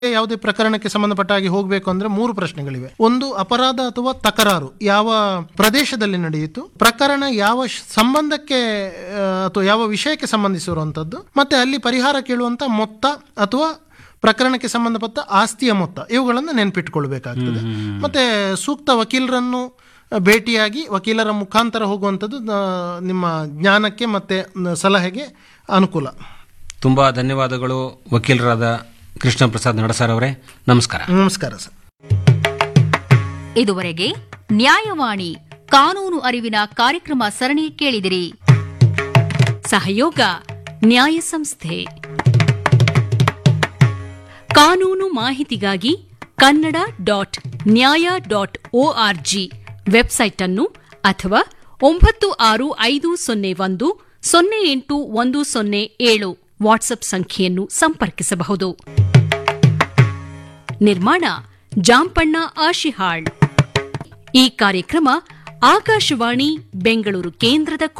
ಯಾವುದೇ ಪ್ರಕರಣಕ್ಕೆ ಸಂಬಂಧಪಟ್ಟ ಹಾಗೆ ಹೋಗಬೇಕು ಅಂದ್ರೆ ಮೂರು ಪ್ರಶ್ನೆಗಳಿವೆ ಒಂದು ಅಪರಾಧ ಅಥವಾ ತಕರಾರು ಯಾವ ಪ್ರದೇಶದಲ್ಲಿ ನಡೆಯಿತು ಪ್ರಕರಣ ಯಾವ ಶ್- ಸಂಬಂಧಕ್ಕೆ ಆ, ಅಥವಾ ಯಾವ ವಿಷಯಕ್ಕೆ ಸಂಬಂಧಿಸಿರುವಂತದ್ದು ಮತ್ತೆ ಅಲ್ಲಿ ಪರಿಹಾರ ಕೇಳುವಂತ ಮೊತ್ತ ಅಥವಾ ಪ್ರಕರಣಕ್ಕೆ ಸಂಬಂಧಪಟ್ಟ ಆಸ್ತಿಯ ಮೊತ್ತ ಇವುಗಳನ್ನು ನೆನಪಿಟ್ಕೊಳ್ಬೇಕಾಗ್ತದೆ ಮತ್ತೆ ಸೂಕ್ತ ವಕೀಲರನ್ನು ಭೇಟಿಯಾಗಿ ವಕೀಲರ ಮುಖಾಂತರ ಹೋಗುವಂಥದ್ದು ಆ, ನಿಮ್ಮ ಜ್ಞಾನಕ್ಕೆ ಮತ್ತೆ ನ- ಸಲಹೆಗೆ ಅನುಕೂಲ ತುಂಬಾ ಧನ್ಯವಾದಗಳು ವಕೀಲರಾದ ಕೃಷ್ಣ ಪ್ರಸಾದ್ ನಡಸರ್ ಅವರೇ ನಮಸ್ಕಾರ ನಮಸ್ಕಾರ ಸರ್ ಇದುವರೆಗೆ ನ್ಯಾಯವಾಣಿ ಕಾನೂನು ಅರಿವಿನ ಕಾರ್ಯಕ್ರಮ ಸರಣಿ ಕೇಳಿದಿರಿ ಸಹಯೋಗ ನ್ಯಾಯ ಸಂಸ್ಥೆ ಕಾನೂನು ಮಾಹಿತಿಗಾಗಿ Kannada dot Nyaya dot ORG website ಅನ್ನು ಅಥವಾ ಒಂಬತ್ತು ಆರು ಐದು ಸೊನ್ನೆ ಒಂದು ಸೊನ್ನೆ ಎಂಟು ಒಂದು ಸೊನ್ನೆ ಏಳು ವಾಟ್ಸ್ಆಪ್ ಸಂಖ್ಯೆಯನ್ನು ಸಂಪರ್ಕಿಸಬಹುದು ನಿರ್ಮಾಣ ಜಾಂಪಣ್ಣ ಆಶಿಹಾಳ್ ಈ ಕಾರ್ಯಕ್ರಮ ಆಕಾಶವಾಣಿ ಬೆಂಗಳೂರು ಕೇಂದ್ರದ